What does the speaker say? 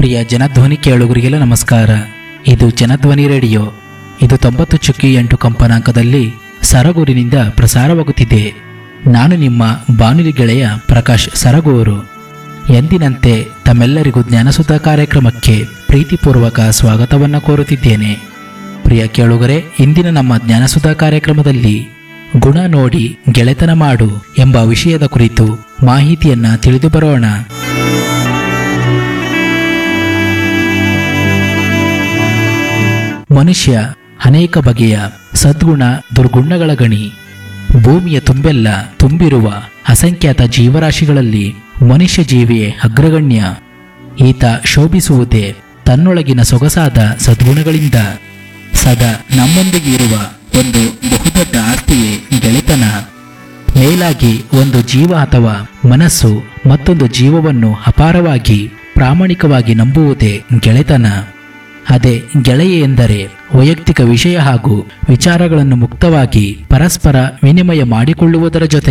ಪ್ರಿಯ ಜನಧ್ವನಿ ಕೇಳುಗರಿಗೆಲ್ಲ ನಮಸ್ಕಾರ ಇದು ಜನಧ್ವನಿ ರೇಡಿಯೋ ಇದು ತೊಂಬತ್ತು ಚುಕ್ಕಿ ಎಂಟು ಕಂಪನಾಂಕದಲ್ಲಿ ಸರಗೂರಿನಿಂದ ಪ್ರಸಾರವಾಗುತ್ತಿದೆ ನಾನು ನಿಮ್ಮ ಬಾನುಲಿ ಗೆಳೆಯ ಪ್ರಕಾಶ್ ಸರಗೂರು ಎಂದಿನಂತೆ ತಮ್ಮೆಲ್ಲರಿಗೂ ಜ್ಞಾನಸುತ ಕಾರ್ಯಕ್ರಮಕ್ಕೆ ಪ್ರೀತಿಪೂರ್ವಕ ಸ್ವಾಗತವನ್ನು ಕೋರುತ್ತಿದ್ದೇನೆ ಪ್ರಿಯ ಕೇಳುಗರೆ ಇಂದಿನ ನಮ್ಮ ಜ್ಞಾನಸುತ ಕಾರ್ಯಕ್ರಮದಲ್ಲಿ ಗುಣ ನೋಡಿ ಗೆಳೆತನ ಮಾಡು ಎಂಬ ವಿಷಯದ ಕುರಿತು ಮಾಹಿತಿಯನ್ನ ತಿಳಿದು ಬರೋಣ ಮನುಷ್ಯ ಅನೇಕ ಬಗೆಯ ಸದ್ಗುಣ ದುರ್ಗುಣಗಳ ಗಣಿ ಭೂಮಿಯ ತುಂಬೆಲ್ಲ ತುಂಬಿರುವ ಅಸಂಖ್ಯಾತ ಜೀವರಾಶಿಗಳಲ್ಲಿ ಮನುಷ್ಯ ಜೀವಿಯೇ ಅಗ್ರಗಣ್ಯ ಈತ ಶೋಭಿಸುವುದೇ ತನ್ನೊಳಗಿನ ಸೊಗಸಾದ ಸದ್ಗುಣಗಳಿಂದ ಸದಾ ನಮ್ಮೊಂದಿಗೆ ಇರುವ ಒಂದು ಬಹುದೊಡ್ಡ ಆಸ್ತಿಯೇ ಗೆಳೆತನ ಮೇಲಾಗಿ ಒಂದು ಜೀವ ಅಥವಾ ಮನಸ್ಸು ಮತ್ತೊಂದು ಜೀವವನ್ನು ಅಪಾರವಾಗಿ ಪ್ರಾಮಾಣಿಕವಾಗಿ ನಂಬುವುದೇ ಗೆಳೆತನ ಅದೇ ಗೆಳೆಯ ಎಂದರೆ ವೈಯಕ್ತಿಕ ವಿಷಯ ಹಾಗೂ ವಿಚಾರಗಳನ್ನು ಮುಕ್ತವಾಗಿ ಪರಸ್ಪರ ವಿನಿಮಯ ಮಾಡಿಕೊಳ್ಳುವುದರ ಜೊತೆ